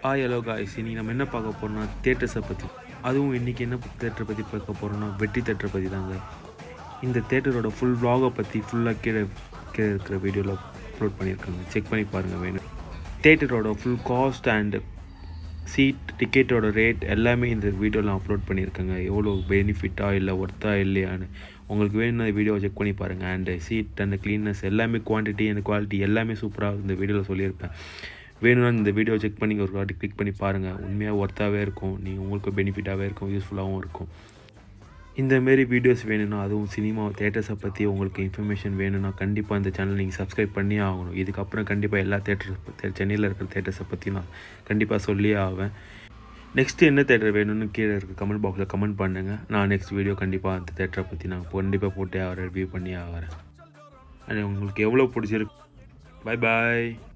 ஆ hello guys இன்னைக்கு நம்ம என்ன பார்க்க போகிறோம்னா தேட்டர்ஸை பற்றி அதுவும் இன்றைக்கி என்ன தேட்டரை பற்றி பார்க்க போகிறோம்னா வெற்றி தேட்டரை பற்றி தாங்க இந்த தேட்டரோட ஃபுல் vlog-அ பற்றி ஃபுல்லாக கீழே கீழே இருக்கிற வீடியோவில் அப்லோட் பண்ணியிருக்காங்க செக் பண்ணி பாருங்கள் வேணும் தேட்டரோட ஃபுல் காஸ்ட் அண்ட் சீட் டிக்கெட்டோட ரேட் எல்லாமே இந்த வீடியோவில் அப்லோட் பண்ணியிருக்காங்க எவ்வளோ பெனிஃபிட்டாக இல்லை ஒர்த்தா இல்லையான்னு உங்களுக்கு வேணும்னா வீடியோவை செக் பண்ணி பாருங்கள் அண்டு சீட் அந்த க்ளீன்னஸ் எல்லாமே குவான்டிட்டி அண்ட் குவாலிட்டி எல்லாமே சூப்பராக இந்த வீடியோவில் சொல்லியிருப்பேன் வேணும்னா இந்த வீடியோ செக் பண்ணி ஒரு வாட்டி கிளிக் பண்ணி பாருங்கள் உண்மையாக ஒர்த்தாகவே இருக்கும் நீங்கள் உங்களுக்கு பெனிஃபிட்டாகவே இருக்கும் யூஸ்ஃபுல்லாகவும் இருக்கும் இந்த மாரி வீடியோஸ் வேணும்னா அதுவும் சினிமா தேட்டர்ஸை பற்றி உங்களுக்கு இன்ஃபர்மேஷன் வேணும்னா கண்டிப்பாக இந்த சேனல் நீங்கள் சப்ஸ்கிரைப் பண்ணியே ஆகணும் இதுக்கப்புறம் கண்டிப்பாக எல்லா தேட்டர்ஸ் சென்னையில் இருக்கிற தேட்டர்ஸை பற்றி நான் கண்டிப்பாக சொல்லியே ஆவேன் நெக்ஸ்ட்டு என்ன தேட்டர் வேணும்னு கீழே இருக்க கமெண்ட் பாக்ஸில் கமெண்ட் பண்ணுங்கள் நான் நெக்ஸ்ட் வீடியோ கண்டிப்பாக அந்த தேட்டரை பற்றி நான் கண்டிப்பாக போட்டே ஆகிறேன் ரிவ்யூ பண்ணி ஆகிறேன் அது உங்களுக்கு எவ்வளோ பிடிச்சிருக்கு பை பாய்